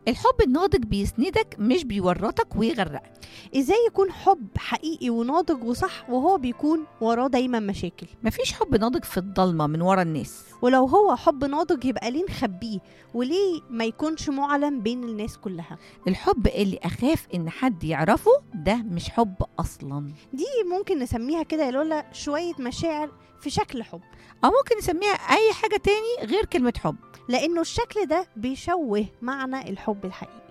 الحب الناضج بيسندك مش بيورطك ويغرقك ازاي يكون حب حقيقي وناضج وصح وهو بيكون وراه دايما مشاكل مفيش حب ناضج في الضلمة من ورا الناس ولو هو حب ناضج يبقى ليه نخبيه وليه ما يكونش معلن بين الناس كلها الحب اللي أخاف إن حد يعرفه ده مش حب أصلا دي ممكن نسميها كده يا لولا شوية مشاعر في شكل حب أو ممكن نسميها أي حاجة تاني غير كلمة حب لأنه الشكل ده بيشوه معنى الحب الحقيقي